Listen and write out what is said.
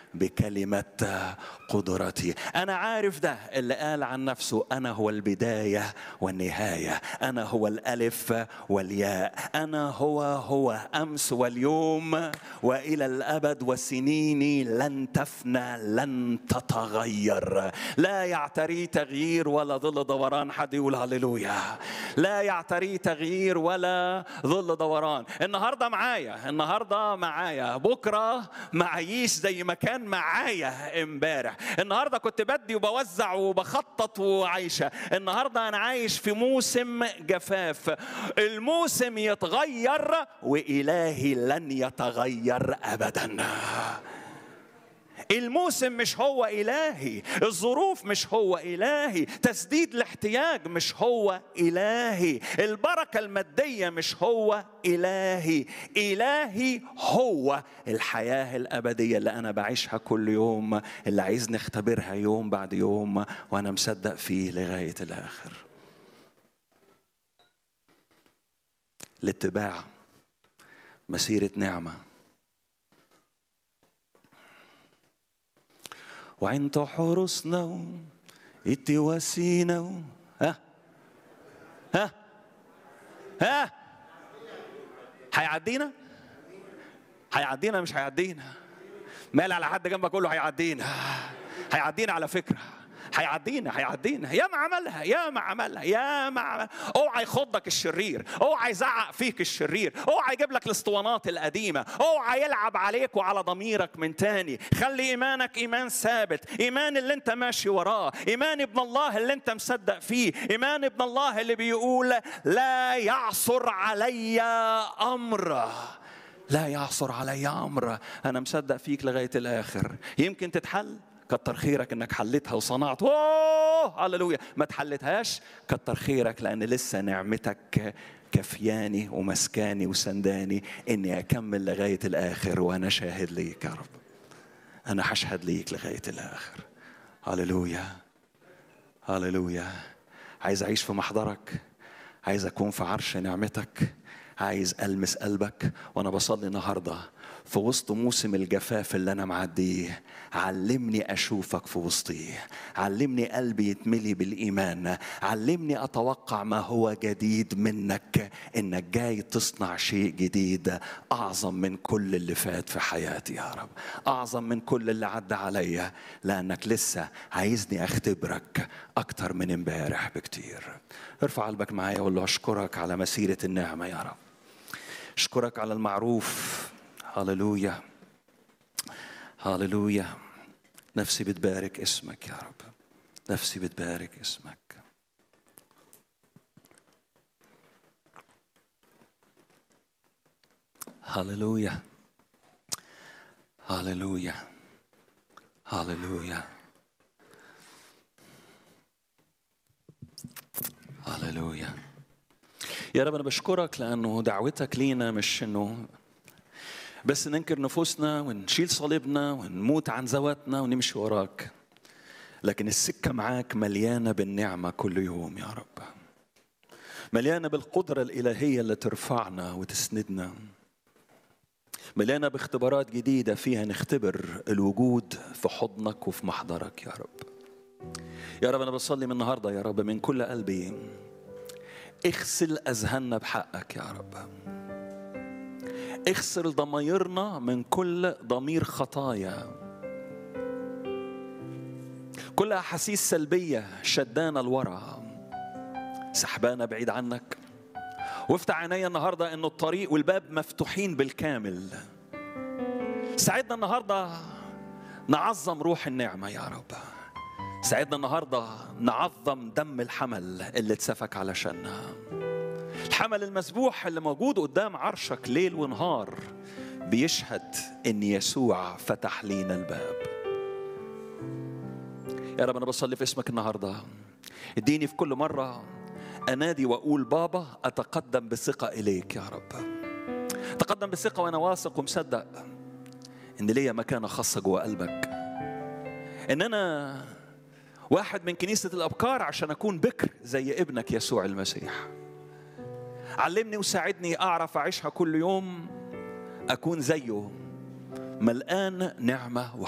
بكلمة قدرتي أنا عارف ده اللي قال عن نفسه أنا هو البداية والنهاية أنا هو الألف والياء أنا هو هو أمس واليوم وإلى الأبد وسنيني لن تفنى لن تتغير لا يعتري تغيير ولا ظل دوران حد يقول هللويا لا يعتري تغيير ولا ظل دوران النهارده معايا النهارده معايا بكره معيش زي ما كان معايا امبارح النهارده كنت بدي وبوزع وبخطط وعايشه النهارده انا عايش في موسم جفاف الموسم يتغير والهي لن يتغير ابدا الموسم مش هو إلهي الظروف مش هو إلهي تسديد الاحتياج مش هو إلهي البركة المادية مش هو إلهي إلهي هو الحياة الأبدية اللي أنا بعيشها كل يوم اللي عايز نختبرها يوم بعد يوم وأنا مصدق فيه لغاية الآخر الاتباع مسيرة نعمه وانت حرسنا اتواسينا ها ها ها هيعدينا هيعدينا مش هيعدينا مال على حد جنبك كله هيعدينا هيعدينا على فكره هيعدينا هيعدينا يا ما عملها يا ما عملها يا ما عملها اوعى يخضك الشرير اوعى يزعق فيك الشرير اوعى يجيب لك الاسطوانات القديمه اوعى يلعب عليك وعلى ضميرك من تاني خلي ايمانك ايمان ثابت ايمان اللي انت ماشي وراه ايمان ابن الله اللي انت مصدق فيه ايمان ابن الله اللي بيقول لا يعصر علي امر لا يعصر علي امر انا مصدق فيك لغايه الاخر يمكن تتحل كتر خيرك انك حلتها وصنعت اوه هللويا ما تحلتهاش كتر خيرك لان لسه نعمتك كفياني ومسكاني وسنداني اني اكمل لغايه الاخر وانا شاهد ليك يا رب انا هشهد ليك لغايه الاخر هللويا هللويا عايز اعيش في محضرك عايز اكون في عرش نعمتك عايز المس قلبك وانا بصلي النهارده في وسط موسم الجفاف اللي انا معديه علمني اشوفك في وسطيه علمني قلبي يتملي بالايمان علمني اتوقع ما هو جديد منك انك جاي تصنع شيء جديد اعظم من كل اللي فات في حياتي يا رب اعظم من كل اللي عدى عليا لانك لسه عايزني اختبرك اكتر من امبارح بكتير ارفع قلبك معايا وقول له اشكرك على مسيره النعمه يا رب اشكرك على المعروف هللويا هللويا نفسي بتبارك اسمك يا رب نفسي بتبارك اسمك هللويا هللويا هللويا هللويا يا رب انا بشكرك لانه دعوتك لينا مش انه بس ننكر نفوسنا ونشيل صليبنا ونموت عن ذواتنا ونمشي وراك لكن السكة معاك مليانة بالنعمة كل يوم يا رب مليانة بالقدرة الإلهية اللي ترفعنا وتسندنا مليانة باختبارات جديدة فيها نختبر الوجود في حضنك وفي محضرك يا رب يا رب أنا بصلي من النهاردة يا رب من كل قلبي اغسل أذهاننا بحقك يا رب اغسل ضمايرنا من كل ضمير خطايا كل احاسيس سلبيه شدانا لورا سحبانا بعيد عنك وافتح عينيا النهارده ان الطريق والباب مفتوحين بالكامل ساعدنا النهارده نعظم روح النعمه يا رب ساعدنا النهارده نعظم دم الحمل اللي اتسفك علشاننا الحمل المسبوح اللي موجود قدام عرشك ليل ونهار بيشهد ان يسوع فتح لينا الباب يا رب انا بصلي في اسمك النهارده اديني في كل مره انادي واقول بابا اتقدم بثقه اليك يا رب اتقدم بثقه وانا واثق ومصدق ان ليا مكانه خاصه جوه قلبك ان انا واحد من كنيسه الابكار عشان اكون بكر زي ابنك يسوع المسيح علمني وساعدني اعرف اعيشها كل يوم اكون زيه ملقان نعمه